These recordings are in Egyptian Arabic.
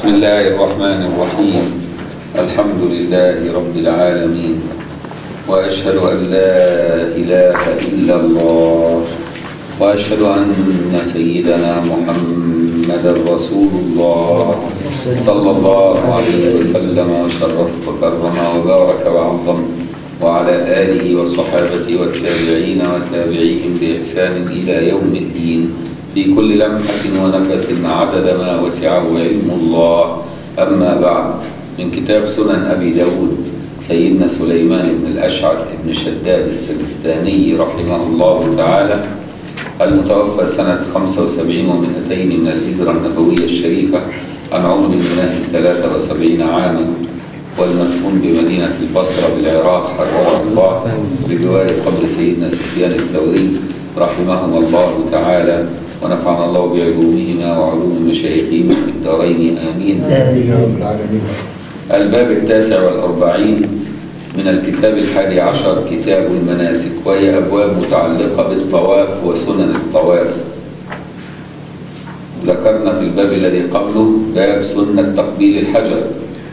بسم الله الرحمن الرحيم الحمد لله رب العالمين وأشهد أن لا إله إلا الله وأشهد أن سيدنا محمد رسول الله صلى الله عليه وسلم وشرف وكرم وبارك وعظم وعلى آله وصحابته والتابعين وتابعيهم بإحسان إلى يوم الدين في كل لمحة ونفس عدد ما وسعه علم الله أما بعد من كتاب سنن أبي داود سيدنا سليمان بن الأشعث بن شداد السجستاني رحمه الله تعالى المتوفى سنة 75 و200 من الهجرة النبوية الشريفة عن عمر بن 73 عاما والمدفون بمدينة البصرة بالعراق حرمه الله بجوار قبر سيدنا سفيان الثوري رحمهما الله تعالى ونفعنا الله بعلومهما وعلوم مشايخهما في الدارين آمين آمين يا رب العالمين الباب التاسع والأربعين من الكتاب الحادي عشر كتاب المناسك وهي أبواب متعلقة بالطواف وسنن الطواف ذكرنا في الباب الذي قبله باب سنة تقبيل الحجر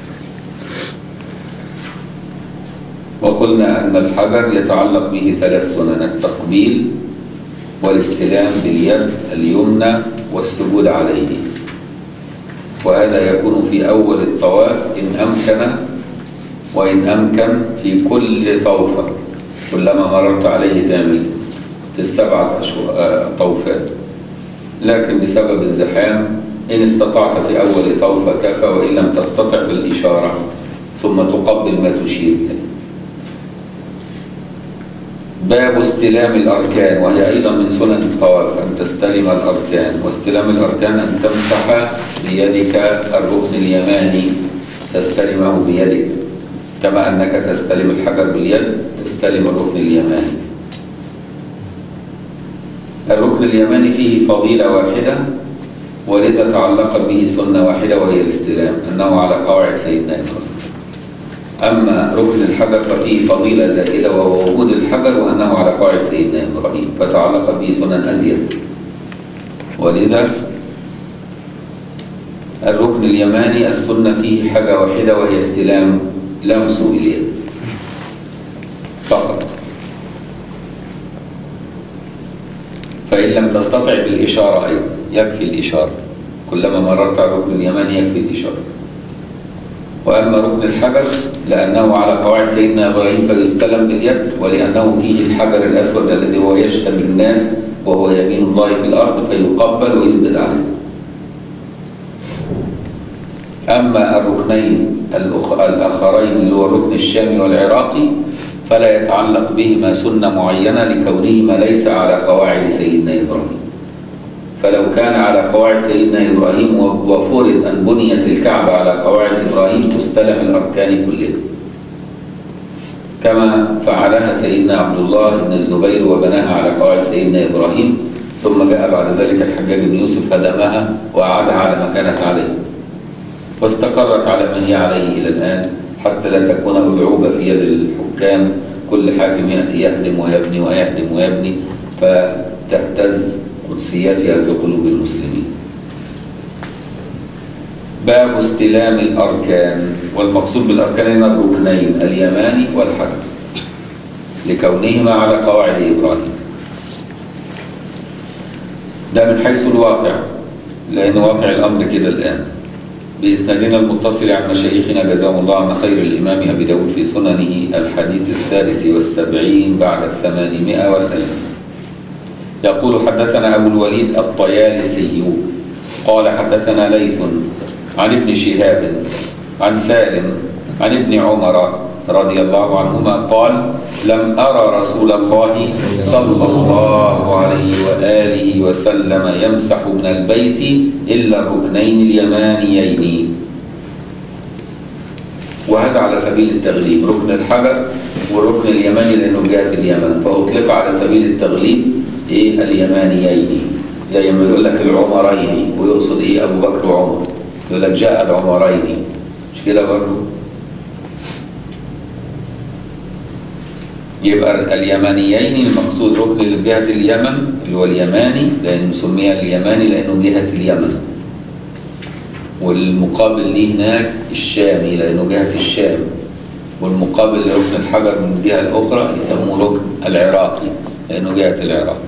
وقلنا أن الحجر يتعلق به ثلاث سنن التقبيل والاستلام باليد اليمنى والسجود عليه وهذا يكون في أول الطواف إن أمكن وإن أمكن في كل طوفة كلما مررت عليه تعمل تستبعد طوفات لكن بسبب الزحام إن استطعت في أول طوفة كفى وإن لم تستطع بالإشارة ثم تقبل ما تشير إليه باب استلام الأركان وهي أيضا من سنن الطواف أن تستلم الأركان واستلام الأركان أن تمسح بيدك الركن اليماني تستلمه بيدك كما أنك تستلم الحجر باليد تستلم الركن اليماني الركن اليماني فيه فضيلة واحدة ولذا تعلقت به سنة واحدة وهي الاستلام أنه على قواعد سيدنا إبراهيم أما ركن الحجر ففيه فضيلة زائدة وهو وجود الحجر وأنه على قواعد سيدنا إبراهيم فتعلق به سنن أزيد ولذا الركن اليماني السنة فيه حاجة واحدة وهي استلام لمس اليد فقط فإن لم تستطع بالإشارة أيضا يكفي الإشارة كلما مررت على الركن اليماني يكفي الإشارة وأما ركن الحجر لأنه على قواعد سيدنا إبراهيم فيستلم باليد ولأنه فيه الحجر الأسود الذي هو يشتم الناس وهو يمين الله في الأرض فيقبل ويسجد عليه أما الركنين الآخرين اللي هو الركن الشامي والعراقي فلا يتعلق بهما سنة معينة لكونهما ليس على قواعد سيدنا إبراهيم فلو كان على قواعد سيدنا إبراهيم وفرض أن بنيت الكعبة على قواعد إبراهيم تستلم الأركان كلها كما فعلها سيدنا عبد الله بن الزبير وبناها على قواعد سيدنا إبراهيم ثم جاء بعد ذلك الحجاج بن يوسف هدمها وأعادها على ما كانت عليه واستقرت على ما هي عليه إلى الآن حتى لا تكون ألعوبة في يد الحكام كل حاكم يأتي يهدم ويبني ويهدم ويبني فتهتز قدسيتها في قلوب المسلمين باب استلام الأركان والمقصود بالأركان هنا الركنين اليماني والحجر لكونهما على قواعد إبراهيم ده من حيث الواقع لأن واقع الأمر كده الآن بإسنادنا المتصل عن مشايخنا جزاهم الله عن خير الإمام أبي داود في سننه الحديث السادس والسبعين بعد الثمانمائة والألف يقول حدثنا أبو الوليد الطيالسي قال حدثنا ليث عن ابن شهاب عن سالم عن ابن عمر رضي الله عنهما قال لم أرى رسول الله صلى الله عليه وآله وسلم يمسح من البيت إلا الركنين اليمانيين وهذا على سبيل التغليب ركن الحجر والركن اليماني لأنه جهة اليمن فأطلق على سبيل التغليب إيه اليمانيين زي ما يقول لك العمرين ويقصد إيه أبو بكر وعمر يقول لك جاء العمرين مش كده برضه يبقى اليمانيين المقصود ركن جهة اليمن اللي هو اليماني لأنه سمي اليماني لأنه جهة اليمن والمقابل ليه هناك الشامي لأنه جهة الشام والمقابل لركن الحجر من الجهة الأخرى يسموه ركن العراقي لأنه جهة العراق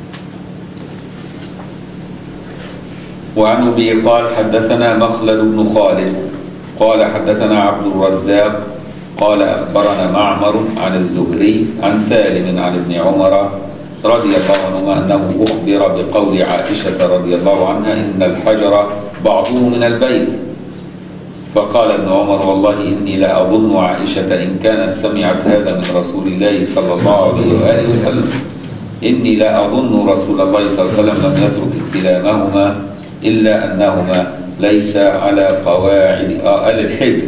وعن أبي قال حدثنا مخلد بن خالد قال حدثنا عبد الرزاق قال أخبرنا معمر عن الزهري عن سالم عن ابن عمر رضي الله عنهما أنه أخبر بقول عائشة رضي الله عنها إن الحجر بعضه من البيت فقال ابن عمر والله إني لأظن عائشة إن كانت سمعت هذا من رسول الله صلى الله عليه وآله وسلم إني لا أظن رسول الله صلى الله عليه وسلم لم يترك استلامهما إلا أنهما ليس على قواعد آل الحجر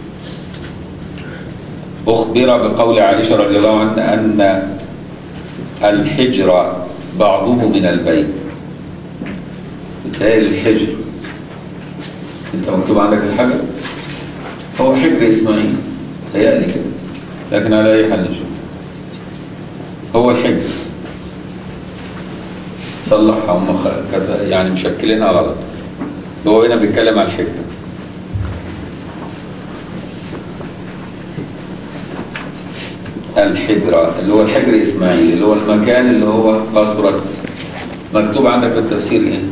أخبر بقول عائشة رضي الله عنها أن الحجر بعضه من البيت بتهيألي الحجر انت مكتوب عندك الحجر هو حجر اسماعيل تهيألي كده لكن على اي حال نشوف هو الحجر صلحها هم خ- كت- يعني مشكلينها غلط هو هنا بيتكلم عن الحجر الحجرة اللي هو الحجر إسماعيل اللي هو المكان اللي هو قصرة مكتوب عندك في التفسير إيه؟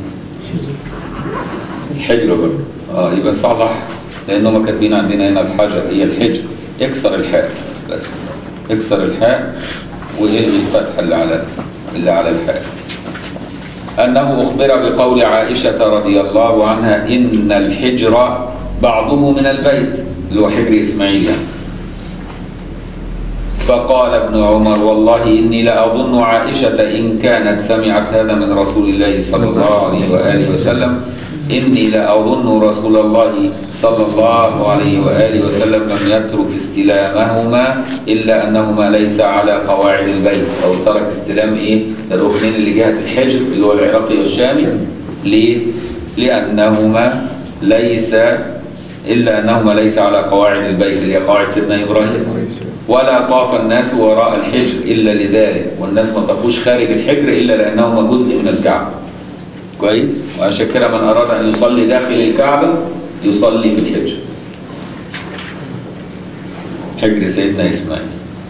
الحجر برضه اه يبقى صلح لأنهم كاتبين عندنا هنا الحجر هي الحجر اكسر الحاء بس اكسر الحاء وإلغي الفتحة اللي على اللي على الحاء أنه أخبر بقول عائشة رضي الله عنها إن الحجر بعضه من البيت اللي هو حجر إسماعيل يعني فقال ابن عمر والله إني لأظن عائشة إن كانت سمعت هذا من رسول الله صلى الله عليه وآله وسلم إني لأظن رسول الله صلى الله عليه وآله وسلم لم يترك استلامهما إلا أنهما ليس على قواعد البيت أو ترك استلام إيه الركنين اللي جهة الحجر اللي هو العراقي والشامي ليه؟ لأنهما ليس إلا أنهما ليس على قواعد البيت اللي هي قواعد سيدنا إبراهيم ولا طاف الناس وراء الحجر إلا لذلك والناس ما طافوش خارج الحجر إلا لأنهما جزء من الكعبة كويس وعشان كده من أراد أن يصلي داخل الكعبة يصلي في الحجر حجر سيدنا إسماعيل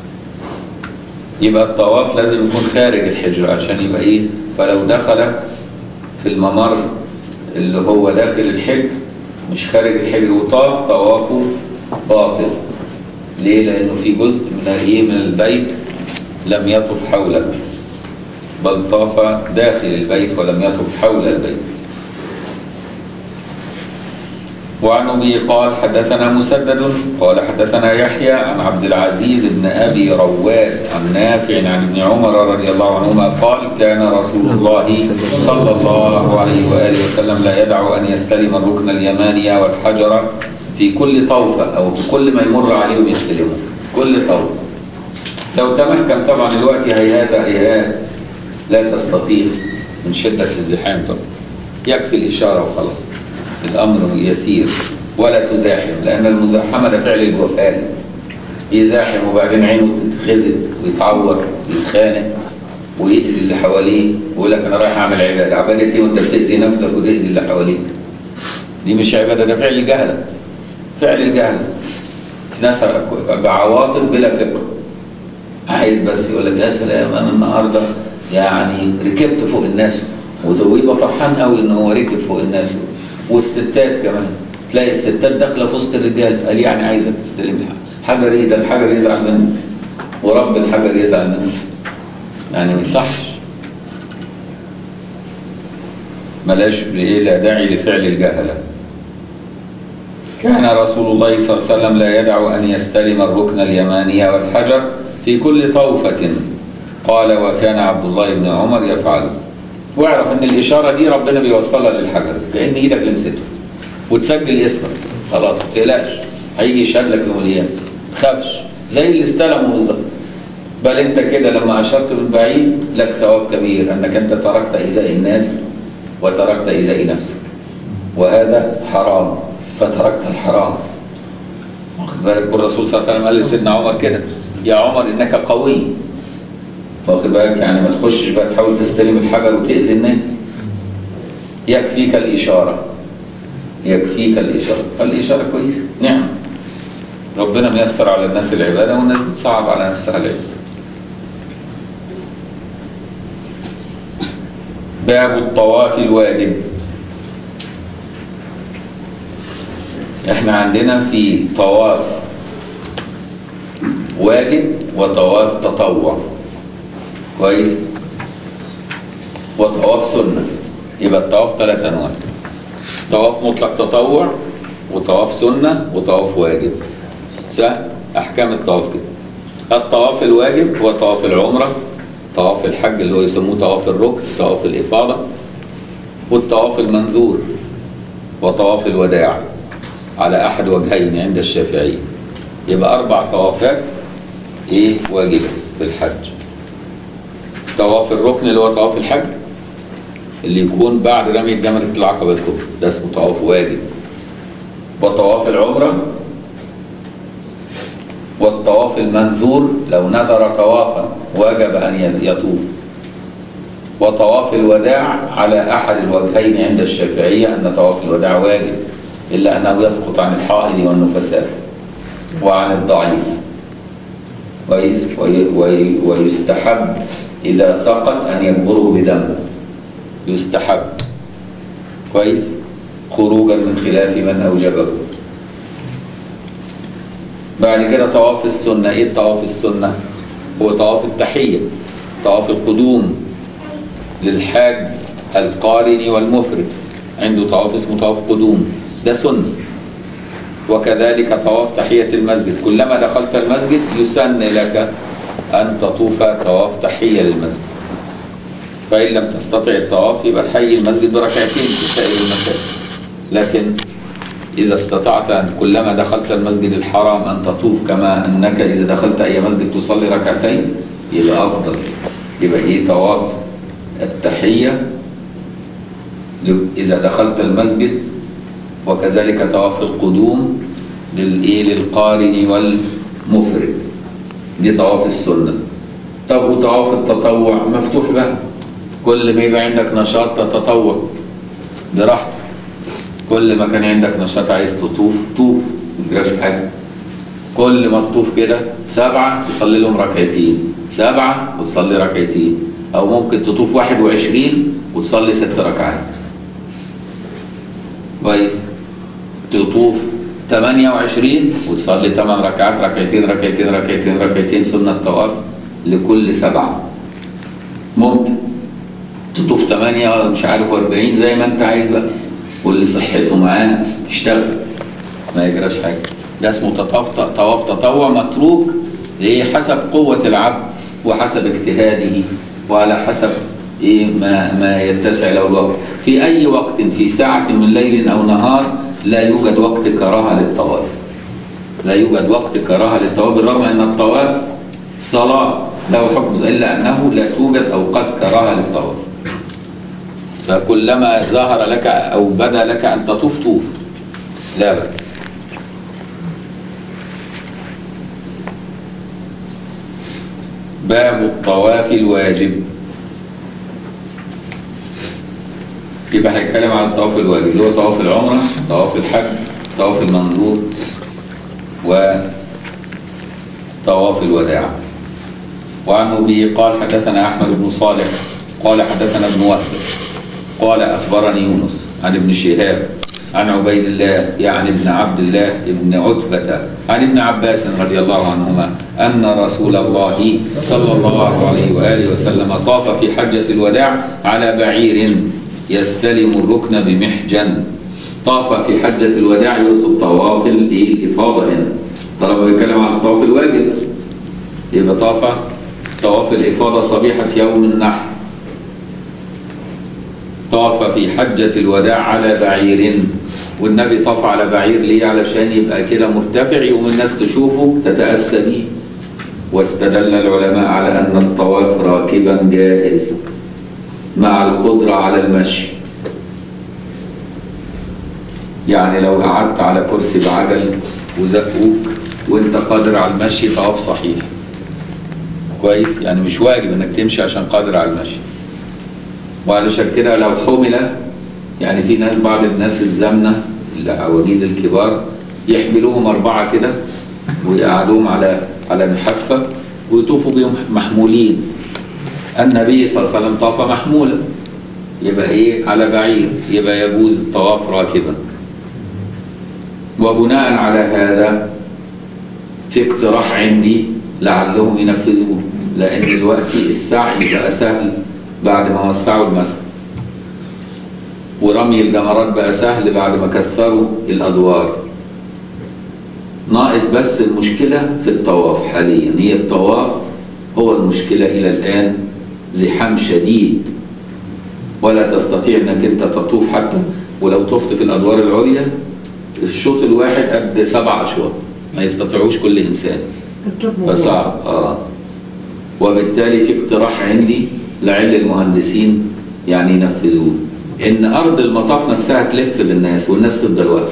يبقى الطواف لازم يكون خارج الحجر عشان يبقى إيه فلو دخل في الممر اللي هو داخل الحجر مش خارج الحجر وطاف طوافه باطل ليه لأنه في جزء من الايه من البيت لم يطف حوله بل طاف داخل البيت ولم يطف حول البيت وعن ابي قال حدثنا مسدد قال حدثنا يحيى عن عبد العزيز بن ابي رواد عن نافع عن ابن عمر رضي الله عنهما قال كان رسول الله صلى الله عليه واله وسلم لا يدع ان يستلم الركن اليماني والحجر في كل طوفه او في كل ما يمر عليه ويستلمه كل طوفه لو تمكن طبعا الوقت هيهات هيهات لا تستطيع من شده الزحام طبعا يكفي الاشاره وخلاص الأمر يسير ولا تزاحم لأن المزاحمة ده فعل الجهال يزاحم وبعدين عينه تتخزق ويتعور ويتخانق ويأذي اللي حواليه ويقول لك أنا رايح أعمل عبادة عبادة إيه وأنت بتأذي نفسك وتأذي اللي حواليك دي مش عبادة ده فعل الجهل فعل الجهل ناس بعواطف بلا فكر عايز بس يقول لك يا سلام أنا النهاردة يعني ركبت فوق الناس ويبقى فرحان قوي ان هو ركب فوق الناس والستات كمان تلاقي الستات داخله في وسط الرجال قال يعني عايزك تستلم حجر ايه ده الحجر يزعل منك ورب الحجر يزعل منك يعني ما يصحش ملاش ايه لا داعي لفعل الجهله كان رسول الله صلى الله عليه وسلم لا يدع ان يستلم الركن اليماني والحجر في كل طوفه قال وكان عبد الله بن عمر يفعله واعرف ان الاشاره دي ربنا بيوصلها للحجر كان ايدك لمسته وتسجل اسمك خلاص ما تقلقش هيجي يشهد لك يوم القيامه ما تخافش زي اللي استلموا بالظبط بل انت كده لما اشرت من بعيد لك ثواب كبير انك انت تركت ايذاء الناس وتركت ايذاء نفسك وهذا حرام فتركت الحرام واخد بالك والرسول صلى الله عليه وسلم قال لسيدنا عمر كده يا عمر انك قوي واخد بالك يعني ما تخشش بقى تحاول تستلم الحجر وتأذي الناس يكفيك الإشارة يكفيك الإشارة فالإشارة كويسة نعم ربنا ميسر على الناس العبادة والناس بتصعب على نفسها العبادة باب الطواف الواجب احنا عندنا في طواف واجب وطواف تطوع كويس وطواف سنة يبقى الطواف ثلاث انواع طواف مطلق تطوع وطواف سنة وطواف واجب سهل احكام الطواف كده الطواف الواجب هو طواف العمرة طواف الحج اللي هو يسموه طواف الركن طواف الإفاضة والطواف المنذور وطواف الوداع على أحد وجهين عند الشافعية يبقى أربع طوافات إيه واجبة في الحج طواف الركن اللي هو طواف الحج اللي يكون بعد رمي جمرة العقبة الكبرى ده اسمه طواف واجب وطواف العمرة والطواف المنذور لو نذر طوافا وجب أن يطوف وطواف الوداع على أحد الوجهين عند الشافعية أن طواف الوداع واجب إلا أنه يسقط عن الحائض والنفساء وعن الضعيف ويس- وي- وي- ويستحب إذا سقط أن يجبره بدم يستحب كويس خروجا من خلاف من أوجبه بعد كده طواف السنة ايه طواف السنة هو طواف التحية طواف القدوم للحاج القارن والمفرد عنده طواف اسمه طواف قدوم ده سنة وكذلك طواف تحية المسجد كلما دخلت المسجد يسن لك أن تطوف طواف تحية للمسجد فإن لم تستطع الطواف يبقى تحيي المسجد بركعتين في سائر المساجد لكن إذا استطعت أن كلما دخلت المسجد الحرام أن تطوف كما أنك إذا دخلت أي مسجد تصلي ركعتين يبقى أفضل يبقى إيه طواف التحية إذا دخلت المسجد وكذلك طواف القدوم للإيه للقارن والمفرد دي طواف السنة طب وطواف التطوع مفتوح بقى كل ما يبقى عندك نشاط تتطوع براحتك كل ما كان عندك نشاط عايز تطوف طوف مجراش حاجة كل ما تطوف كده سبعة تصلي لهم ركعتين سبعة وتصلي ركعتين أو ممكن تطوف واحد وعشرين وتصلي ست ركعات كويس تطوف 28 وتصلي 8 ركعات ركعتين ركعتين ركعتين ركعتين سنة طواف لكل سبعة ممكن تطوف 8 مش عارف 40 زي ما انت عايز بقى واللي صحته معاه تشتغل ما يجراش حاجة ده اسمه تطوف طواف تطوع متروك ليه حسب قوة العبد وحسب اجتهاده وعلى حسب ايه ما ما يتسع له الوقت في اي وقت في ساعة من ليل او نهار لا يوجد وقت كراهة للطواف لا يوجد وقت كراهة للطواف بالرغم ان الطواف صلاة له حكم الا انه لا توجد اوقات كراهة للطواف فكلما ظهر لك او بدا لك ان تطوف طوف لا بأس باب الطواف الواجب يبقى هيتكلم عن الطواف الواجب اللي هو طواف العمرة طواف الحج طواف المنظور وطواف الوداع وعنه به قال حدثنا أحمد بن صالح قال حدثنا ابن وهب قال أخبرني يونس عن ابن شهاب عن عبيد الله يعني ابن عبد الله ابن عتبة عن ابن عباس رضي الله عنهما أن رسول الله صلى الله عليه وآله وسلم طاف في حجة الوداع على بعير يستلم الركن بمحجن طاف في حجة الوداع يوصف طواف الإفاضة هنا طالما بيتكلم عن الطواف الواجب يبقى طاف طواف الإفاضة صبيحة يوم النحر طاف في حجة الوداع على بعير والنبي طاف على بعير ليه علشان يبقى كده مرتفع يقوم الناس تشوفه تتأسى بيه واستدل العلماء على أن الطواف راكبا جائز مع القدرة على المشي يعني لو قعدت على كرسي بعجل وزقوك وانت قادر على المشي طواف صحيح كويس يعني مش واجب انك تمشي عشان قادر على المشي وعلشان كده لو حمل يعني في ناس بعض الناس الزمنة العواجيز الكبار يحملوهم أربعة كده ويقعدوهم على على محفة ويطوفوا بهم محمولين النبي صلى الله عليه وسلم طاف محمولا يبقى ايه على بعير يبقى يجوز الطواف راكبا وبناء على هذا في اقتراح عندي لعلهم ينفذوه لان دلوقتي السعي بقى سهل بعد ما وسعوا المسجد ورمي الجمرات بقى سهل بعد ما كثروا الادوار ناقص بس المشكلة في الطواف حاليا هي الطواف هو المشكلة إلى الآن زحام شديد ولا تستطيع انك انت تطوف حتى ولو طفت في الادوار العليا الشوط الواحد قد سبع اشواط ما يستطيعوش كل انسان فصعب اه وبالتالي في اقتراح عندي لعل المهندسين يعني ينفذوه ان ارض المطاف نفسها تلف بالناس والناس تفضل واقفه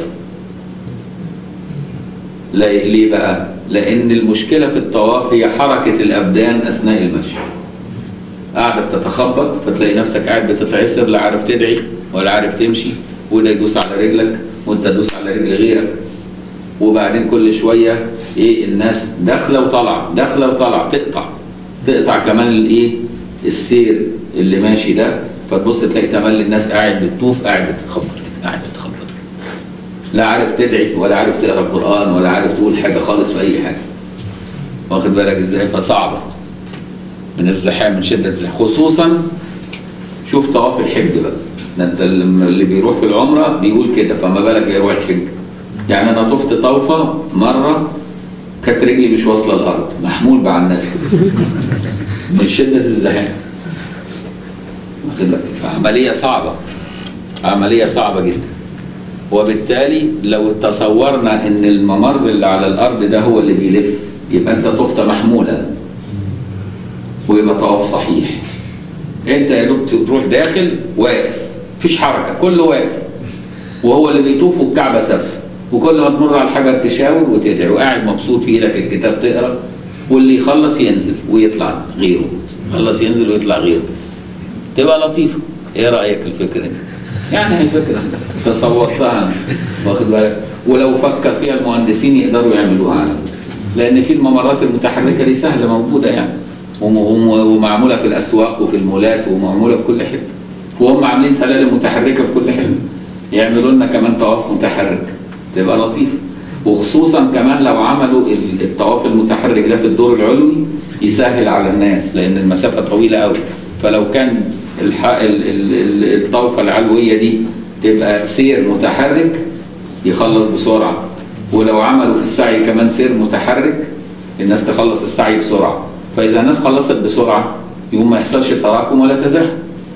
لا ليه بقى لان المشكله في الطواف هي حركه الابدان اثناء المشي قاعدة بتتخبط فتلاقي نفسك قاعد بتتعسر لا عارف تدعي ولا عارف تمشي وده يدوس على رجلك وانت تدوس على رجل غيرك وبعدين كل شوية ايه الناس داخلة وطالعة داخلة وطالعة تقطع تقطع كمان الايه السير اللي ماشي ده فتبص تلاقي تملي الناس قاعد بتطوف قاعد بتتخبط قاعد بتتخبط لا عارف تدعي ولا عارف تقرا قرآن ولا عارف تقول حاجة خالص في أي حاجة واخد بالك ازاي فصعبة من الزحام من شدة الزحام خصوصا شوف طواف الحج بقى ده انت اللي بيروح في العمرة بيقول كده فما بالك يروح الحج يعني انا طفت طوفة مرة كانت رجلي مش واصلة الارض محمول مع الناس كده من شدة الزحام واخد بالك فعملية صعبة عملية صعبة جدا وبالتالي لو تصورنا ان الممر اللي على الارض ده هو اللي بيلف يبقى انت طفت محمولا ويبقى طواف صحيح انت يا دوب تروح داخل واقف مفيش حركه كله واقف وهو اللي بيطوف والكعبه سف وكل ما تمر على الحجر تشاور وتدعي وقاعد مبسوط في ايدك الكتاب تقرا واللي يخلص ينزل ويطلع غيره يخلص ينزل ويطلع غيره تبقى لطيفه ايه رايك الفكره دي يعني هي فكره تصورتها واخد بالك ولو فكر فيها المهندسين يقدروا يعملوها على فكرة. لان في الممرات المتحركه دي سهله موجوده يعني وم- وم- ومعموله في الاسواق وفي المولات ومعموله في كل حته وهم عاملين سلالم متحركه في كل حته يعملوا لنا كمان طواف متحرك تبقى لطيف وخصوصا كمان لو عملوا ال- الطواف المتحرك ده في الدور العلوي يسهل على الناس لان المسافه طويله قوي فلو كان الح... ال- ال- ال- الطوفه العلويه دي تبقى سير متحرك يخلص بسرعه ولو عملوا في السعي كمان سير متحرك الناس تخلص السعي بسرعه فاذا الناس خلصت بسرعه يقوم ما يحصلش تراكم ولا تزاحم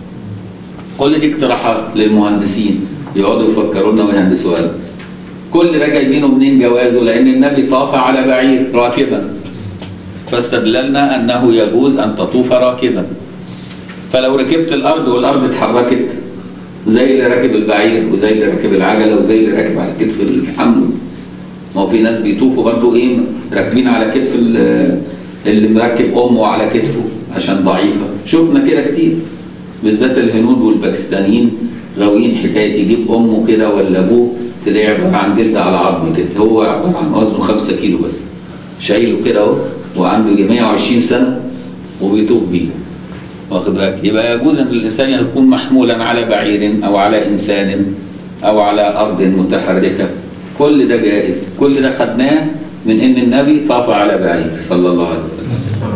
كل دي اقتراحات للمهندسين يقعدوا يفكروا لنا ويهندسوا لنا كل ده جايبينه منين جوازه لان النبي طاف على بعير راكبا فاستدللنا انه يجوز ان تطوف راكبا فلو ركبت الارض والارض اتحركت زي اللي راكب البعير وزي اللي راكب العجله وزي اللي راكب على كتف الحمل ما هو في ناس بيطوفوا برضو ايه راكبين على كتف ال- اللي مركب امه على كتفه عشان ضعيفه شفنا كده كتير بالذات الهنود والباكستانيين غاويين حكايه يجيب امه كده ولا ابوه تلاقيه عباره عن جلد على عظم كده هو عباره عن وزنه 5 كيلو بس شايله كده اهو وعنده يجي 120 سنه وبيطوف بيه واخد بالك يبقى يجوز ان الانسان يكون محمولا على بعير او على انسان او على ارض متحركه كل ده جائز كل ده خدناه من ان النبي طاف على بعير صلى الله عليه وسلم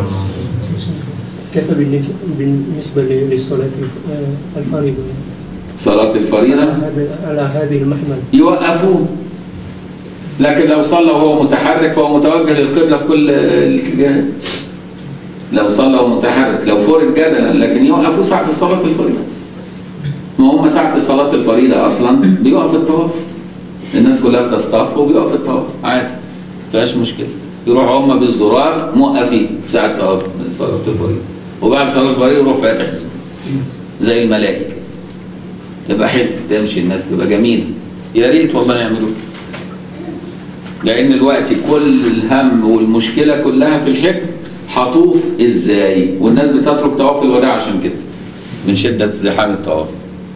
كيف بالنسبة بالنسبة للصلاة الف- الفريضة صلاه على الفريضه هذا- على هذه المحمل يوقفوه لكن لو صلى وهو متحرك فهو متوجه للقبلة في كل الاتجاهات لو صلى وهو متحرك لو فرد جدلا لكن يوقفوا ساعة الصلاة الفريضة ما هم ساعة صلاة الفريضة أصلا بيقف الطواف الناس كلها بتصطف وبيقف الطواف عادي مفيهاش مشكلة يروحوا هم بالزرار موقفين ساعة طواف صلاة الفريضة وبعد صلاة الفريضة يروح فاتح الزرار زي الملائكة تبقى حلو تمشي الناس تبقى جميلة يا ريت والله يعملوا لأن الوقت كل الهم والمشكلة كلها في الحج هطوف ازاي والناس بتترك طواف الوداع عشان كده من شدة زحام الطواف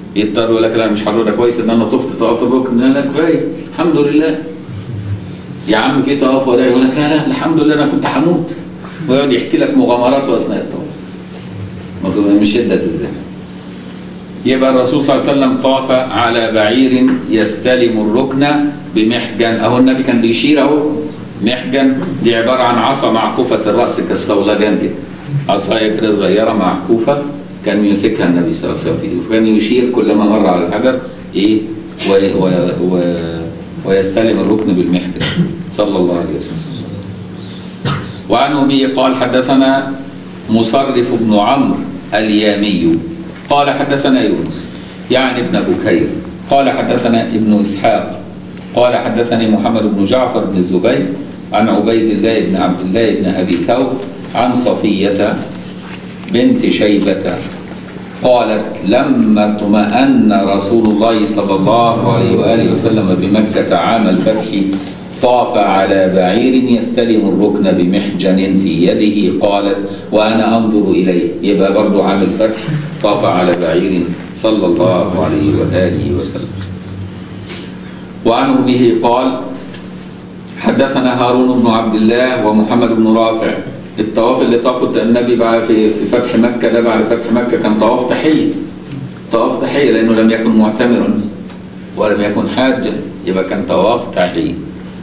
يضطر يقول لك لا مش حلو ده كويس ان انا طفت طواف الركن لا لا كفايه الحمد لله يا عم في طواف ولا يقول لك لا لا الحمد لله انا كنت هموت ويقعد يحكي لك مغامراته اثناء الطواف المفروض من شده الزحمه يبقى الرسول صلى الله عليه وسلم طاف على بعير يستلم الركن بمحجن اهو النبي كان بيشير اهو محجن دي عباره عن عصا معكوفه الراس كالصولجان كده عصايه كده صغيره معكوفه كان يمسكها النبي صلى الله عليه وسلم وكان يشير كلما مر على الحجر ايه و و و ويستلم الركن بالمحجن صلى الله عليه وسلم وعن أبي قال حدثنا مصرف بن عمرو اليامي قال حدثنا يونس يعني ابن بكير قال حدثنا ابن إسحاق قال حدثني محمد بن جعفر بن الزبير عن عبيد الله بن عبد الله بن أبي ثور عن صفية بنت شيبة قالت لما اطمأن رسول الله صلى الله عليه وآله وسلم بمكة عام الفتح طاف على بعير يستلم الركن بمحجن في يده قالت وأنا أنظر إليه يبقى برضو عام الفتح طاف على بعير صلى الله عليه وآله وسلم وعنه به قال حدثنا هارون بن عبد الله ومحمد بن رافع الطواف اللي طافه النبي بعد في في فتح مكة ده بعد فتح مكة كان طواف تحية طواف تحية لأنه لم يكن معتمرا ولم يكن حاجا يبقى كان طواف تحية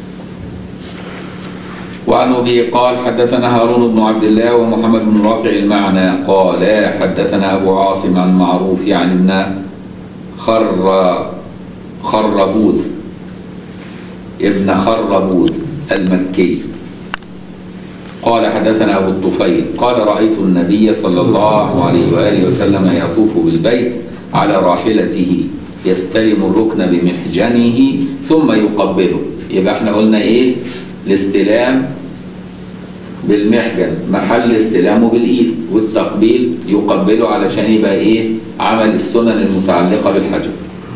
وعن أبي قال حدثنا هارون بن عبد الله ومحمد بن رافع المعنى قال حدثنا أبو عاصم عن معروف يعني ابن خر خربوذ ابن خربوذ المكي قال حدثنا أبو الطفيل قال رأيت النبي صلى الله عليه وآله وسلم يطوف بالبيت على راحلته يستلم الركن بمحجنه ثم يقبله يبقى احنا قلنا ايه الاستلام بالمحجن محل استلامه بالايد والتقبيل يقبله علشان يبقى ايه عمل السنن المتعلقة بالحجر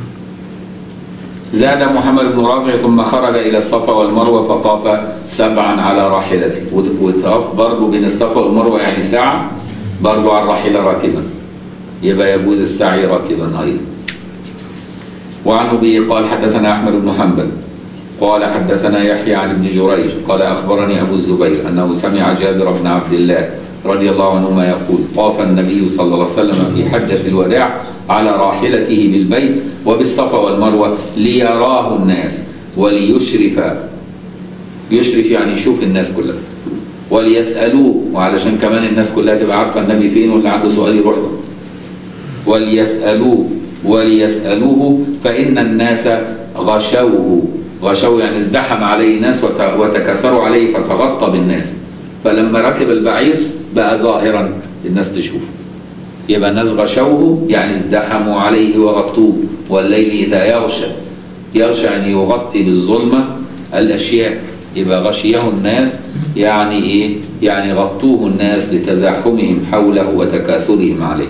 زاد محمد بن رافع ثم خرج إلى الصفا والمروة فطاف سبعا على راحلته وطاف برضه بين الصفا والمروة يعني ساعة برضه على الراحلة راكبا يبقى يجوز السعي راكبا أيضا وعن أبي قال حدثنا أحمد بن حنبل قال حدثنا يحيى عن ابن جريج قال أخبرني أبو الزبير أنه سمع جابر بن عبد الله رضي الله عنهما يقول طاف النبي صلى الله عليه وسلم في حجة الوداع على راحلته بالبيت وبالصفا والمروة ليراه الناس وليشرف يشرف يعني يشوف الناس كلها وليسألوه وعلشان كمان الناس كلها تبقى عارفة النبي فين واللي عنده سؤال يروح له وليسألوه وليسألوه فإن الناس غشوه غشوه يعني ازدحم عليه الناس وت- وتكاثروا عليه فتغطى بالناس فلما ركب البعير بقى ظاهرا الناس تشوفه يبقى الناس غشوه يعني ازدحموا عليه وغطوه والليل إذا يغشى يغشى يعني يغطي بالظلمة الأشياء يبقى غشيه الناس يعني إيه يعني غطوه الناس لتزاحمهم حوله وتكاثرهم عليه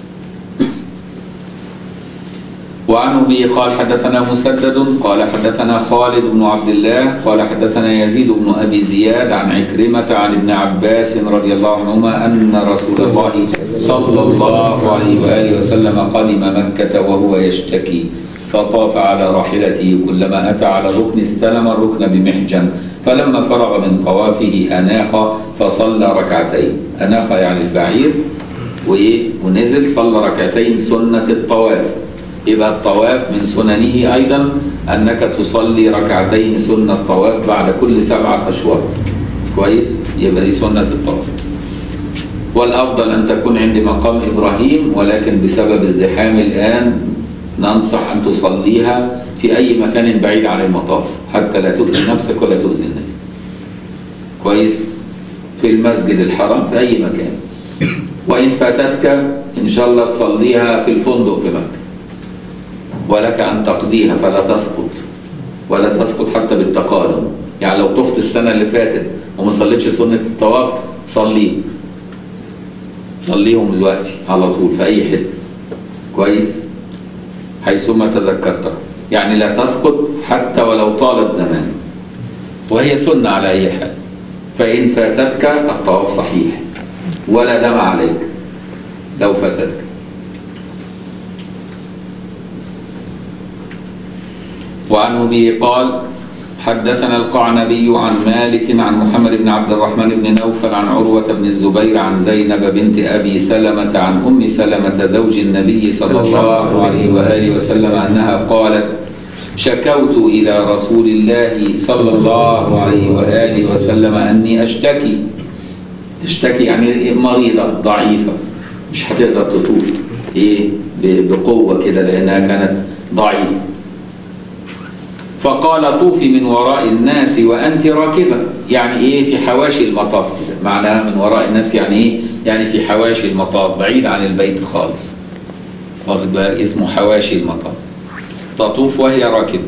وعن أبي قال حدثنا مسدد قال حدثنا خالد بن عبد الله قال حدثنا يزيد بن أبي زياد عن عكرمة عن ابن عباس رضي الله عنهما أن رسول الله صلى الله عليه وآله وسلم قدم مكة وهو يشتكي فطاف على راحلته كلما أتى على الركن استلم الركن بمحجن فلما فرغ من طوافه أناخ فصلى ركعتين أناخ يعني البعير وإيه ونزل صلى ركعتين سنة الطواف يبقى الطواف من سننه أيضا أنك تصلي ركعتين سنة الطواف بعد كل سبعة أشواط كويس يبقى دي سنة الطواف والأفضل أن تكون عند مقام إبراهيم ولكن بسبب الزحام الآن ننصح أن تصليها في أي مكان بعيد عن المطاف حتى لا تؤذي نفسك ولا تؤذي الناس كويس في المسجد الحرام في أي مكان وإن فاتتك إن شاء الله تصليها في الفندق في مكة ولك أن تقضيها فلا تسقط ولا تسقط حتى بالتقادم يعني لو طفت السنة اللي فاتت وما صليتش سنة الطواف صليه صليهم دلوقتي على طول في أي حتة كويس حيثما تذكرتها يعني لا تسقط حتى ولو طال الزمان وهي سنة على أي حال فإن فاتتك الطواف صحيح ولا دم عليك لو فاتتك وعن أبي قال حدثنا القعنبي عن مالك عن محمد بن عبد الرحمن بن نوفل عن عروة بن الزبير عن زينب بنت أبي سلمة عن أم سلمة زوج النبي صلى الله عليه وآله وسلم أنها قالت شكوت إلى رسول الله صلى الله عليه وآله وسلم أني أشتكي تشتكي يعني مريضة ضعيفة مش هتقدر تطوف إيه ب- بقوة كده لأنها كانت ضعيفة فقال طوفي من وراء الناس وأنت راكبة يعني إيه في حواشي المطاف كده معناها من وراء الناس يعني إيه يعني في حواشي المطاف بعيد عن البيت خالص واخد بالك؟ اسمه حواشي المطاف تطوف وهي راكبة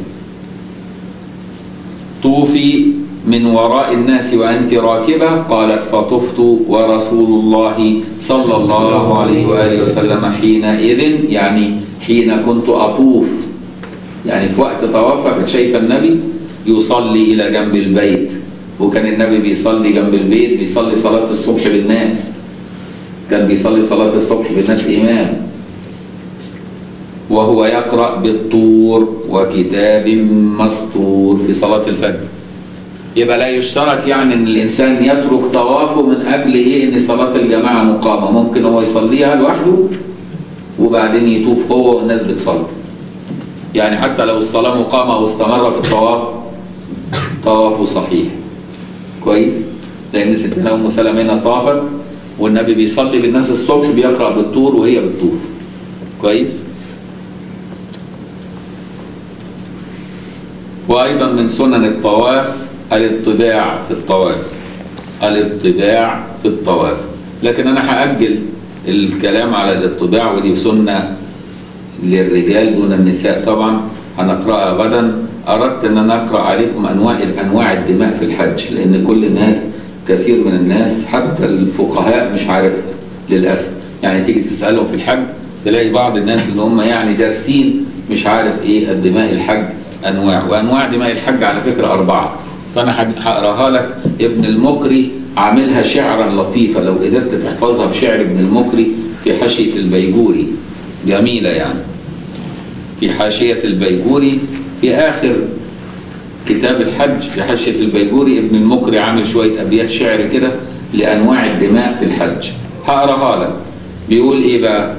طوفي من وراء الناس وأنت راكبة قالت فطفت ورسول الله صلى الله عليه وآله وسلم حينئذ يعني حين كنت أطوف يعني في وقت طوافها كانت شايفة النبي يصلي إلى جنب البيت وكان النبي بيصلي جنب البيت بيصلي صلاة الصبح بالناس كان بيصلي صلاة الصبح بالناس إمام وهو يقرأ بالطور وكتاب مسطور في صلاة الفجر يبقى لا يشترط يعني ان الانسان يترك طوافه من اجل ايه ان صلاة الجماعة مقامة ممكن هو يصليها لوحده وبعدين يطوف هو والناس بتصلي يعني حتى لو الصلاة مقامة واستمر في الطواف طوافه صحيح كويس لان ستنا ام سلمة هنا طافت والنبي بيصلي بالناس الصبح بيقرأ بالطور وهي بتطوف كويس وأيضا من سنن الطواف الاطباع في الطواف الاطباع في الطواف لكن أنا هأجل الكلام على الاطباع ودي سنة للرجال دون النساء طبعا هنقرأها غدا أردت أن أنا أقرأ عليكم أنواع أنواع الدماء في الحج لأن كل الناس كثير من الناس حتى الفقهاء مش عارفها للأسف يعني تيجي تسألهم في الحج تلاقي بعض الناس اللي هم يعني دارسين مش عارف ايه الدماء الحج انواع وانواع دماء الحج على فكرة اربعة فانا هج- هقراها لك ابن المقري عاملها شعرا لطيفة لو قدرت تحفظها بشعر ابن المقري في حاشية البيجوري جميلة يعني في حاشية البيجوري في آخر كتاب الحج في حاشية البيجوري ابن المقري عامل شوية أبيات شعر كده لأنواع الدماء في الحج هقراها لك بيقول إيه بقى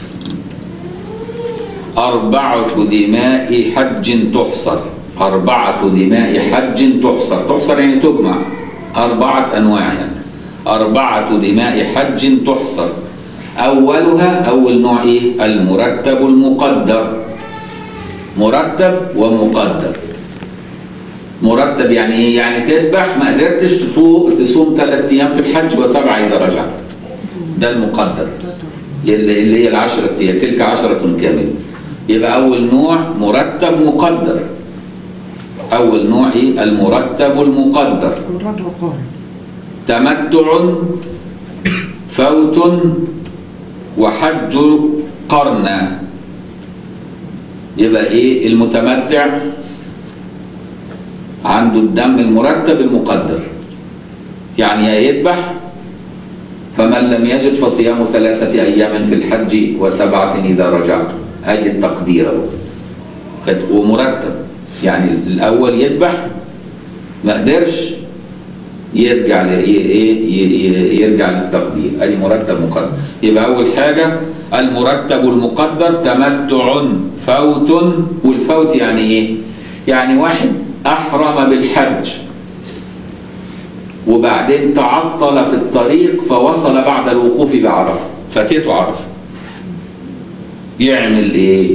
أربعة دماء حج تحصر أربعة دماء حج تحصر تحصر يعني تجمع أربعة أنواع يعني أربعة دماء حج تحصر أولها أول نوع إيه المرتب المقدر مرتب ومقدر مرتب يعني ايه يعني تذبح ما قدرتش تفوق تصوم ثلاث ايام في الحج وسبعه اذا رجعت ده المقدر اللي اللي هي العشرة ايام تلك عشرة كاملة يبقى اول نوع مرتب مقدر اول نوع ايه المرتب المقدر مراد وقال تمتع فوت وحج قرنا يبقى ايه المتمتع عنده الدم المرتب المقدر يعني يا يذبح فمن لم يجد فصيام ثلاثة أيام في الحج وسبعة إذا رجعت أدي التقدير أهو. كد- ومرتب يعني الأول يذبح ما قدرش يرجع ل- ي- ي- ي- يرجع للتقدير ادي مرتب مقدر يبقى اول حاجه المرتب المقدر تمتع فوت والفوت يعني ايه يعني واحد احرم بالحج وبعدين تعطل في الطريق فوصل بعد الوقوف بعرفه فاتته عرفه يعمل ايه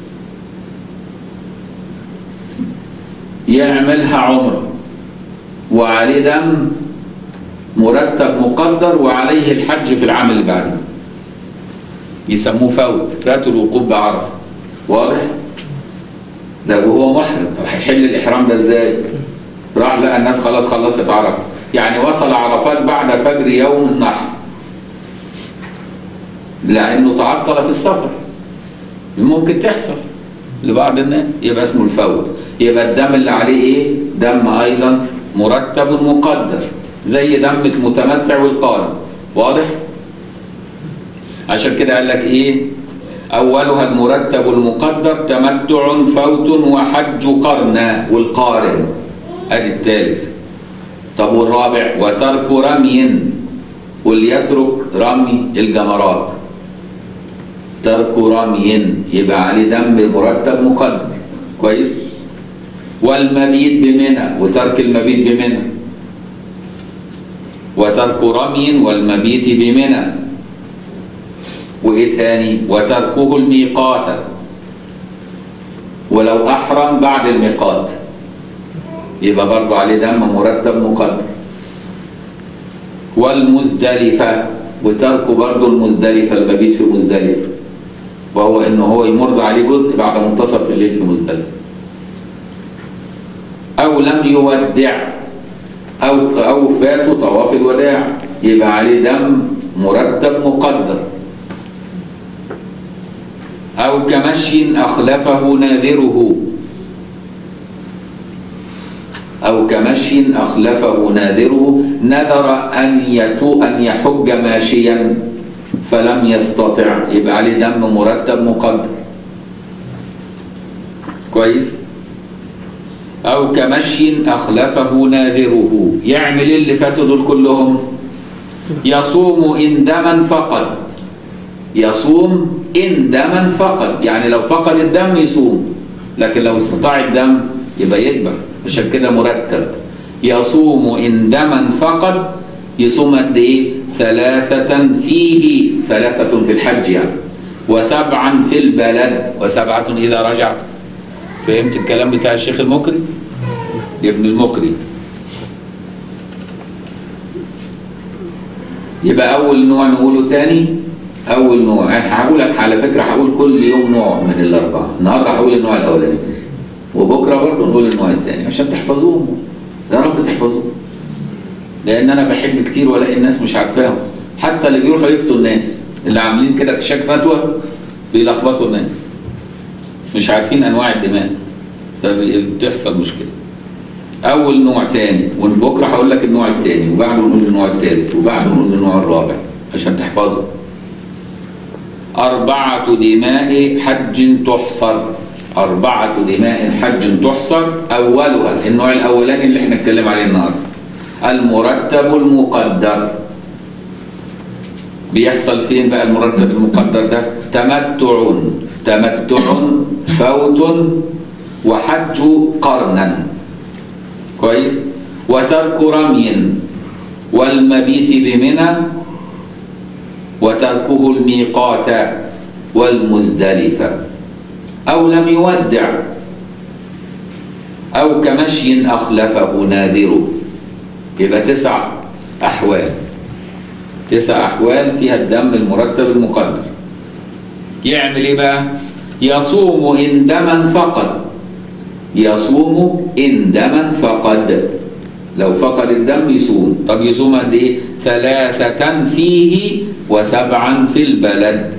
يعملها عمره وعليه دم مرتب مقدر وعليه الحج في العام اللي بعده يسموه فوت فات الوقوف بعرفه واضح ده وهو محرم طب هيحل الاحرام ده ازاي راح لقى الناس خلاص خلصت عرفه يعني وصل عرفات بعد فجر يوم النحر لانه تعطل في السفر ممكن تحصل لبعض الناس يبقى اسمه الفوت يبقى الدم اللي عليه ايه دم ايضا مرتب مقدر زي دم المتمتع والقارن واضح عشان كده قال لك ايه أولها المرتب المقدر تمتع فوت وحج قرنا والقارن أدي الثالث طب والرابع وترك رمي وليترك رمي الجمرات ترك رمي يبقى عليه ذنب مرتب مقدر كويس والمبيت بمنى وترك المبيت بمنى وترك رمي والمبيت بمنى وايه تاني وتركه الميقات ولو احرم بعد الميقات يبقى برضه عليه دم مرتب مقدر والمزدلفة وترك برضه المزدلفة المبيت في مزدلفة وهو انه هو يمر عليه جزء بعد منتصف الليل في مزدلفة او لم يودع او او فاته طواف الوداع يبقى عليه دم مرتب مقدر او كمشي اخلفه ناذره أو كمشي أخلفه ناذره نذر أن يتو أن يحج ماشيا فلم يستطع يبقى عليه دم مرتب مقدر كويس أو كمشي أخلفه ناذره يعمل إيه اللي فاتوا دول كلهم يصوم إن دما فقد يصوم إن دما فقد يعني لو فقد الدم يصوم لكن لو استطاع الدم يبقى يذبح عشان كده مرتب يصوم إن دما فقد يصوم قد إيه؟ ثلاثة فيه ثلاثة في الحج يعني وسبعا في البلد وسبعة إذا رجع فهمت الكلام بتاع الشيخ المقري؟ ابن المقري يبقى أول نوع نقوله تاني أول نوع يعني هقول لك على فكرة هقول كل يوم نوع من الأربعة النهاردة هقول النوع الأولاني وبكرة برضه نقول النوع الثاني عشان تحفظوهم يا رب تحفظوهم لأن أنا بحب كتير ولاقي الناس مش عارفاهم حتى اللي بيروحوا يفتوا الناس اللي عاملين كده كشاك فتوى بيلخبطوا الناس مش عارفين أنواع الدماء فبتحصل مشكلة أول نوع تاني وبكرة هقول لك النوع الثاني وبعده نقول النوع الثالث وبعده نقول النوع الرابع عشان تحفظه أربعة دماء حج تحصر أربعة دماء حج تحصر أولها النوع الأولاني اللي احنا اتكلم عليه النهارده المرتب المقدر بيحصل فين بقى المرتب المقدر ده تمتع تمتع فوت وحج قرنا كويس وترك رمي والمبيت بمنى وتركه الميقات والمزدلفه أو لم يودع أو كمشي أخلفه ناذره يبقى تسع أحوال تسع أحوال فيها الدم المرتب المقدر يعمل إيه بقى؟ يصوم إن دما فقد يصوم إن دما فقد لو فقد الدم يصوم طب يصوم قد إيه؟ ثلاثة فيه وسبعا في البلد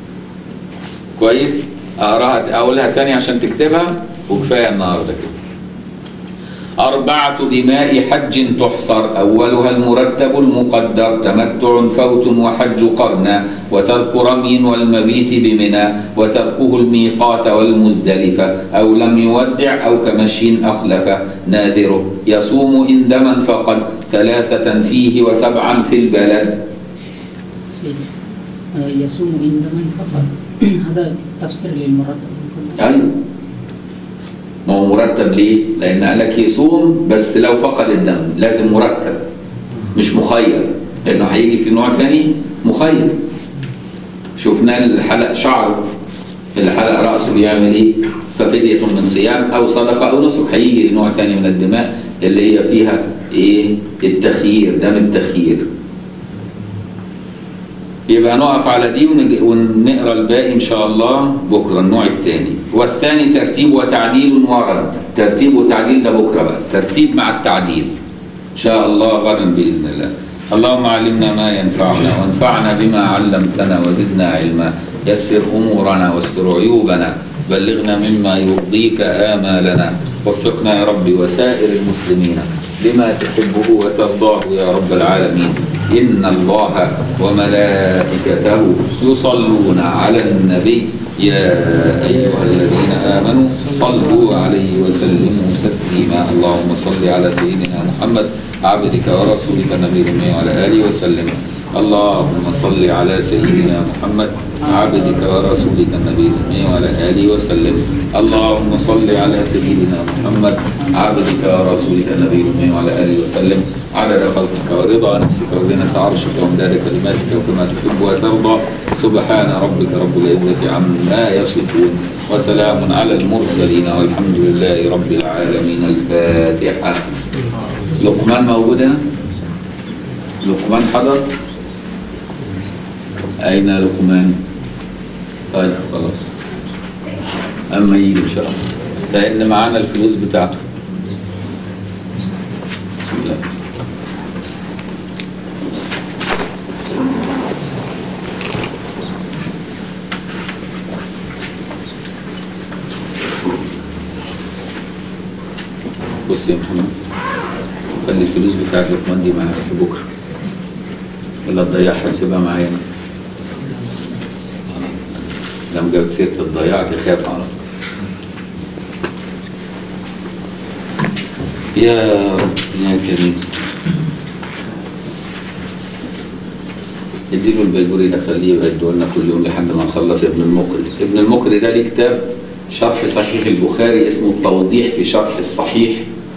كويس؟ اقراها اقولها تاني عشان تكتبها وكفايه النهارده كده أربعة دماء حج تحصر أولها المرتب المقدر تمتع فوت وحج قرنا وترك رمي والمبيت بمنى وتركه الميقات والمزدلفة أو لم يودع أو كمشي أخلف نادره يصوم إن دما فقد ثلاثة فيه وسبعا في البلد سيدي آه، يصوم إن دما فقط هذا تفسير للمرتب أيوه ما هو مرتب ليه؟ لأن قال لك يصوم بس لو فقد الدم لازم مرتب مش مخير لأنه هيجي في نوع ثاني مخير شفناه اللي حلق شعره اللي حلق رأسه بيعمل إيه؟ ففدية من صيام أو صدقة أو نسك هيجي نوع ثاني من الدماء اللي هي فيها إيه؟ التخيير دم التخيير يبقى نقف على دي ونج- ونقرا الباقي ان شاء الله بكره النوع الثاني والثاني ترتيب وتعديل ورد ترتيب وتعديل ده بكره بقى ترتيب مع التعديل ان شاء الله غدا باذن الله اللهم علمنا ما ينفعنا وانفعنا بما علمتنا وزدنا علما يسر امورنا واستر عيوبنا بلغنا مما يرضيك امالنا وفقنا يا رب وسائر المسلمين لما تحبه وترضاه يا رب العالمين إن الله وملائكته يصلون على النبي يا أيها الذين آمنوا صلوا عليه وسلموا تسليما اللهم صل على سيدنا محمد عبدك ورسولك النبي الأمي وعلى آله وسلم اللهم صل على سيدنا محمد عبدك ورسولك النبي الأمي وعلى آله وسلم اللهم صل على سيدنا محمد عبدك ورسولك النبي الأمي وعلى آله وسلم عدد خلقك ورضا نفسك وزنة عرشك ومداد كلماتك وكما تحب وترضى سبحان ربك رب العزة عما يصفون وسلام على المرسلين والحمد لله رب العالمين الفاتحة لقمان موجود هنا؟ لقمان حضر أين لقمان طيب خلاص أما يجي إن شاء الله لأن معانا الفلوس بتاعته بسم الله بص يا محمد خلي الفلوس بتاعت لقمان دي معاك بكره ولا تضيعها تسيبها معايا لما جابت سيره الضياع تخاف على طول. يا رب يا كريم اديله البيجوري ده خليه يبقى يديه لنا كل يوم لحد ما نخلص ابن المقري ابن المقري ده ليه كتاب شرح صحيح البخاري اسمه التوضيح في شرح الصحيح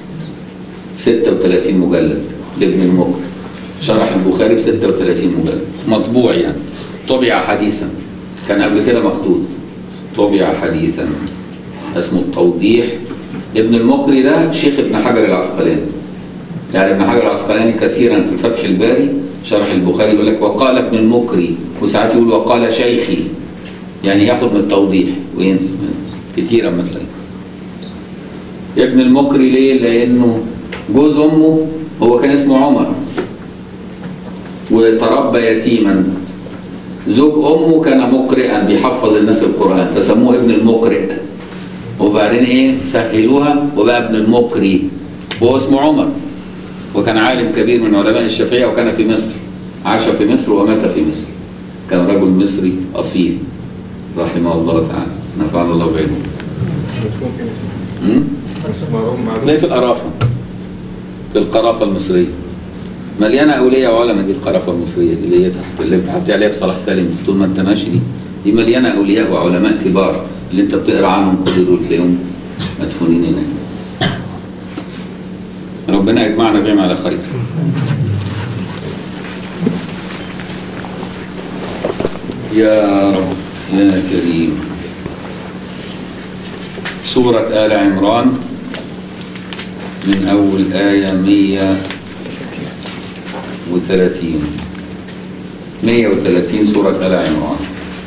36 مجلد لابن المقري شرح البخاري ب 36 مجلد مطبوع يعني طبع حديثا كان قبل كده مخطوط طبع حديثا اسمه التوضيح ابن المقري ده شيخ ابن حجر العسقلاني يعني ابن حجر العسقلاني كثيرا في فتح الباري شرح البخاري يقول لك وقال ابن المقري وساعات يقول وقال شيخي يعني ياخد من التوضيح وين كتيرا ما تلاقي ابن المقري ليه لانه جوز امه هو كان اسمه عمر وتربى يتيما زوج امه كان مقرئا بيحفظ الناس القران فسموه ابن المقرئ وبعدين ايه سهلوها وبقى ابن المقري وهو اسمه عمر وكان عالم كبير من علماء الشافعيه وكان في مصر عاش في مصر ومات في مصر كان رجل مصري اصيل رحمه الله تعالى نفعنا الله بعلمه أمم؟ ليه في القرافه في القرافه المصريه مليانه اولياء وعلماء دي القرافه المصريه دي اللي هي تحت اللي بتحط عليها في صلاح سالم طول ما انت ماشي دي دي مليانه اولياء وعلماء كبار اللي انت بتقرا عنهم كل دول تلاقيهم مدفونين هناك ربنا يجمعنا بهم على خير يا رب يا كريم سورة آل عمران من أول آية مية وثلاثين مية وثلاثين سورة آل عمران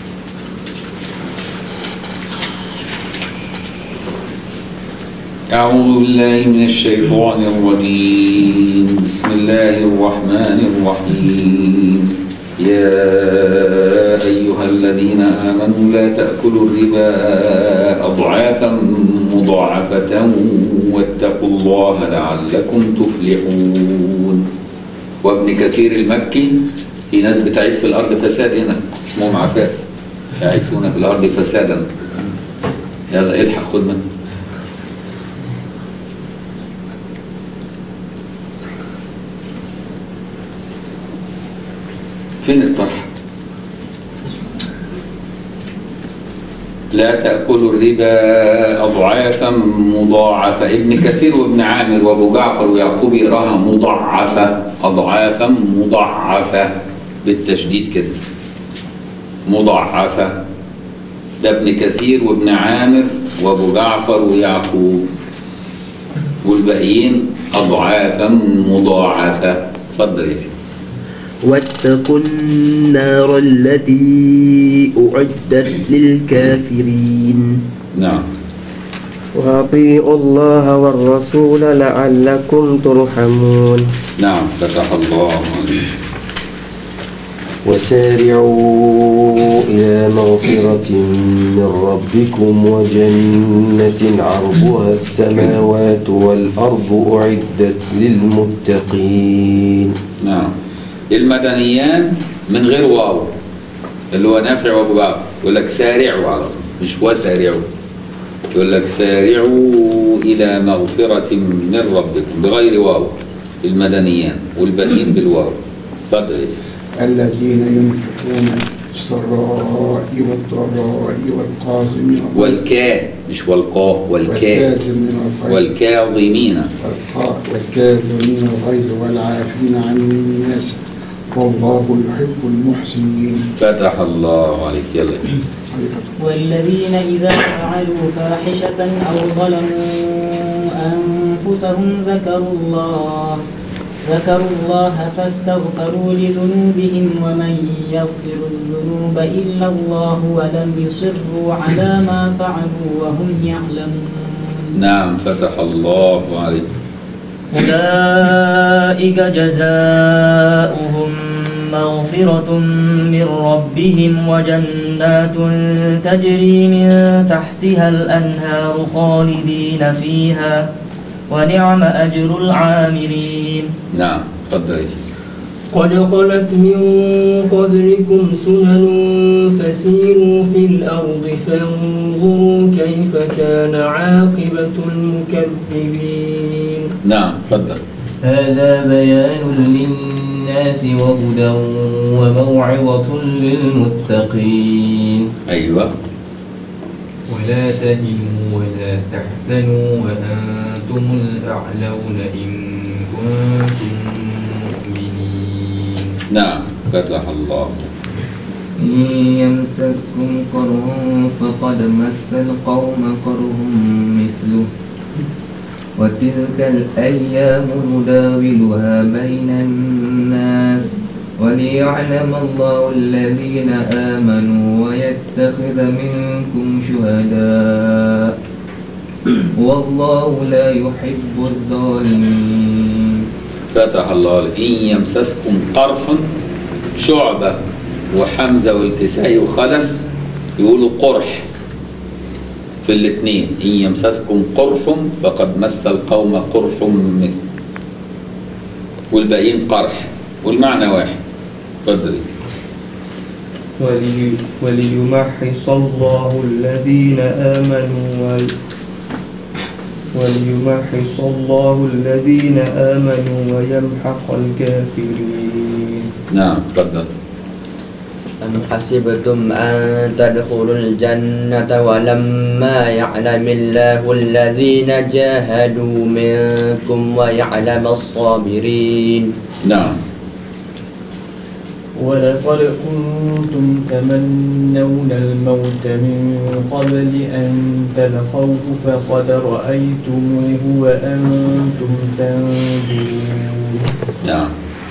أعوذ بالله من الشيطان الرجيم بسم الله الرحمن الرحيم يا أيها الذين آمنوا لا تأكلوا الربا أضعافا مضاعفة واتقوا الله لعلكم تفلحون وابن كثير المكي في ناس بتعيش في الأرض فساد هنا اسمهم عفاف يعيشون في الأرض فسادا يلا الحق خد منه فين الطرحة لا تأكلوا الربا أضعافا مضاعفة ابن كثير وابن عامر وابو جعفر ويعقوب يقراها مضاعفة أضعافا مضاعفة بالتشديد كده مضاعفة ده ابن كثير وابن عامر وابو جعفر ويعقوب والباقيين أضعافا مضاعفة اتفضل يا سيدي واتقوا النار التي أعدت للكافرين نعم وأطيعوا الله والرسول لعلكم ترحمون نعم فتح الله عليك وسارعوا إلى مغفرة من ربكم وجنة عرضها السماوات والأرض أعدت للمتقين نعم المدنيان من غير واو اللي هو نافع وابو جعفر يقول لك سارعوا على طول مش وسارعوا يقول لك سارعوا إلى مغفرة من ربكم بغير واو المدنيان والباقيين بالواو اتفضل يا شيخ. الذين ينفقون في السراء والضراء والقاسمين والكاء مش والقاء والكاء والكاظمين الغيظ والكاظمين والقاء والكاظمين الغيظ والعافين عن الناس والله يحب المحسنين فتح الله عليك يلا يا شيخ. والذين إذا فعلوا فاحشة أو ظلموا أنفسهم ذكروا الله ذكروا الله فاستغفروا لذنوبهم ومن يغفر الذنوب إلا الله ولم يصروا على ما فعلوا وهم يعلمون نعم فتح الله عليك أولئك جزاؤهم مغفرة من ربهم وجنات تجري من تحتها الأنهار خالدين فيها ونعم أجر العاملين نعم اتفضل يا شيخ. قد خلت من قبلكم سنن فسيروا في الأرض فانظروا كيف كان عاقبة المكذبين نعم اتفضل هذا بيان للناس وهدى وموعظة للمتقين أيوة ولا تهنوا ولا تحزنوا وأنتم الأعلون إن كنتم مؤمنين نعم فتح الله إن يمسسكم قرح فقد مس القوم قرح مثله وتلك الأيام نداولها بين الناس وليعلم الله الذين آمنوا ويتخذ منكم شهداء والله لا يحب الظالمين فتح الله عليك إن يمسسكم قرح شعبة وحمزة والكسائي وخلف يقولوا قرح في الاثنين إن يمسسكم قرح فقد مس القوم قرح مثل والباقيين قرح والمعنى واحد اتفضل ولي وليمحص الله الذين آمنوا وي وليمحص الله الذين آمنوا ويمحق الكافرين نعم اتفضل أم حسبتم أن تدخلوا الجنة ولما يعلم الله الذين جاهدوا منكم ويعلم الصابرين نعم ولقد كنتم تمنون الموت من قبل أن تلقوه فقد رأيتموه وأنتم تنظرون نعم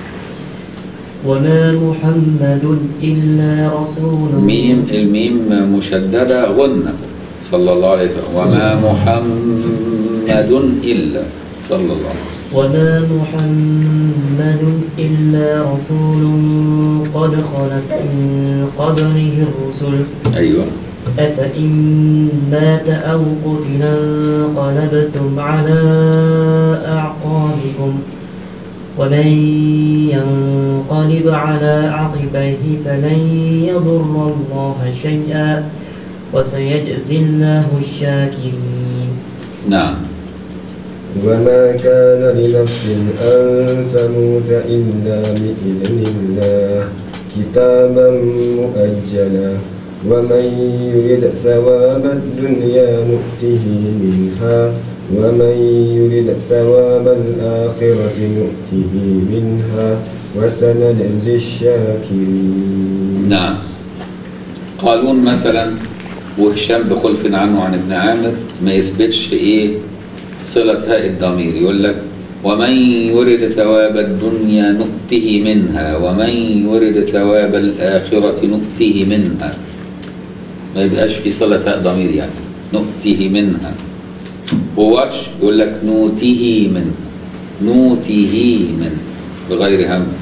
وما محمد إلا رسول ميم الميم مشددة غنة صلى الله عليه وسلم وما محمد إلا صلى الله عليه وسلم وما محمد إلا رسول قد خلت من قبله الرسل أيوة أفإن مات أو قتل انقلبتم على أعقابكم ومن ينقلب على عقبيه فلن يضر الله شيئا وسيجزي الله الشاكرين نعم وما كان لنفس أن تموت إلا بإذن الله كتابا مؤجلا ومن يرد ثواب الدنيا نؤته منها ومن يرد ثواب الآخرة نؤته منها وسنجزي الشاكرين نعم قالون مثلا وهشام بخلف عنه عن ابن عامر ما يثبتش ايه صلة هاء الضمير يقول لك ومن يرد ثواب الدنيا نؤته منها ومن يرد ثواب الآخرة نؤته منها ما يبقاش في صلة هاء ضمير يعني نؤته منها وورش يقول لك نوته منها نوته منه بغير همز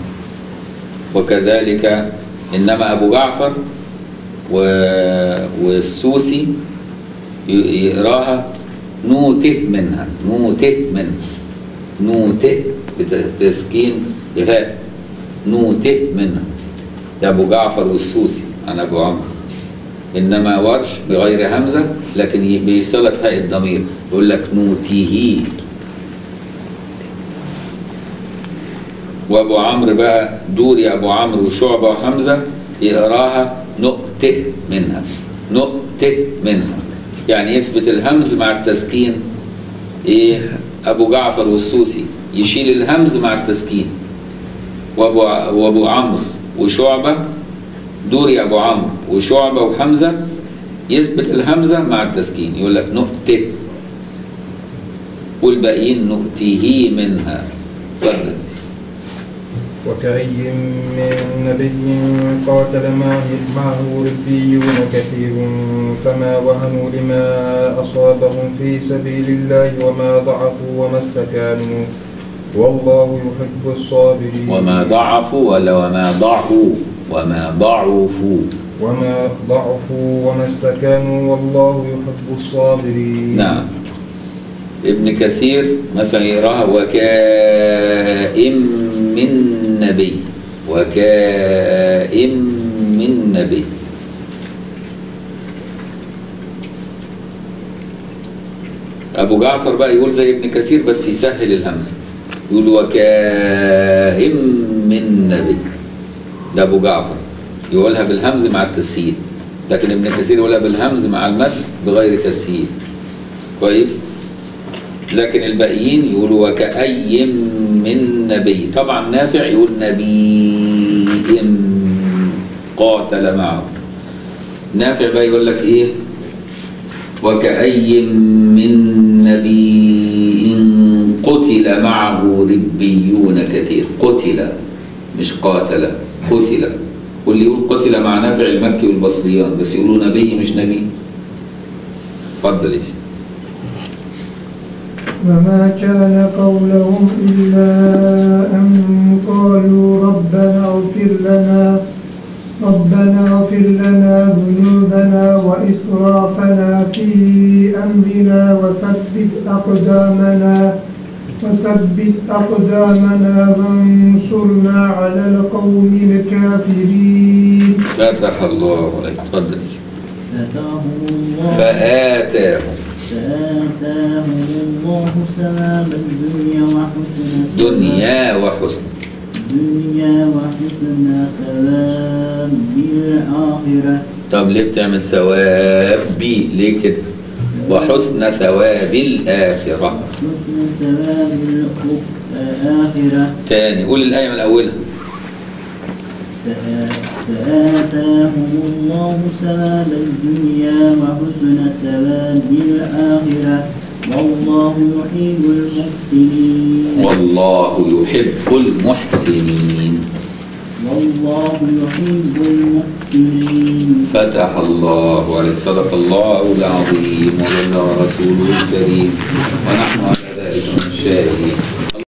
وكذلك إنما أبو جعفر و... والسوسي ي- يقراها نوته منها نوته منها نوته بتسكين بهاء نوته منها ده أبو جعفر والسوسي عن أبو عمرو إنما ورش بغير همزة لكن ي- بصلة هاء الضمير يقول لك نوتيه وابو عمرو بقى دوري ابو عمرو وشعبة وحمزة يقراها نؤته منها نؤته منها يعني يثبت الهمز مع التسكين ايه ابو جعفر والسوسي يشيل الهمز مع التسكين وابو ع- وابو عمرو وشعبة دوري ابو عمرو وشعبة وحمزة يثبت الهمزة مع التسكين يقول لك نؤته والباقيين نؤتيه منها اتفضل وكأي من نبي قاتل معه- معه ربيون كثير فما وهنوا لما أصابهم في سبيل الله وما ضعفوا وما استكانوا والله يحب الصابرين وما ضعفوا ولا وما ضعوا وما ضعفوا وما ضعفوا وما استكانوا والله يحب الصابرين نعم ابن كثير مثلا يراها وكائن من نبي وكائن من نبي أبو جعفر بقى يقول زي ابن كثير بس يسهل الهمزة يقول وكائن من نبي ده أبو جعفر يقولها بالهمز مع التسهيل لكن ابن كثير يقولها بالهمز مع المد بغير تسهيل كويس لكن الباقيين يقولوا وكأي من نبي طبعا نافع يقول نبي قاتل معه نافع بقى يقول لك ايه وكأي من نبي قتل معه ربيون كثير قتل مش قاتل قتل واللي يقول قتل مع نافع المكي والبصريان بس يقولوا نبي مش نبي اتفضل يا شيخ وما كان قولهم إلا أن قالوا ربنا اغفر لنا ربنا اغفر لنا ذنوبنا وإسرافنا في أمرنا وثبت أقدامنا وثبت أقدامنا وانصرنا على القوم الكافرين فتح الله عليك اتفضل يا شيخ. فآتاهم الله فآتاهم فآتاهم الله ثواب الدنيا وحسن ثواب- دنيا وحسن الدنيا وحسن ثواب الآخرة طب ليه بتعمل ثواب بي ليه كده وحسن ثواب الآخرة حسن ثواب الآخرة تاني قول الآية من أولها فآتاهم الله ثواب الدنيا وحسن ثواب الآخرة والله يحب المحسنين والله يحب المحسنين والله يحب المحسنين فتح الله عليك صدق الله العظيم وبلغ رسوله الكريم ونحن على ذلك من الشاهدين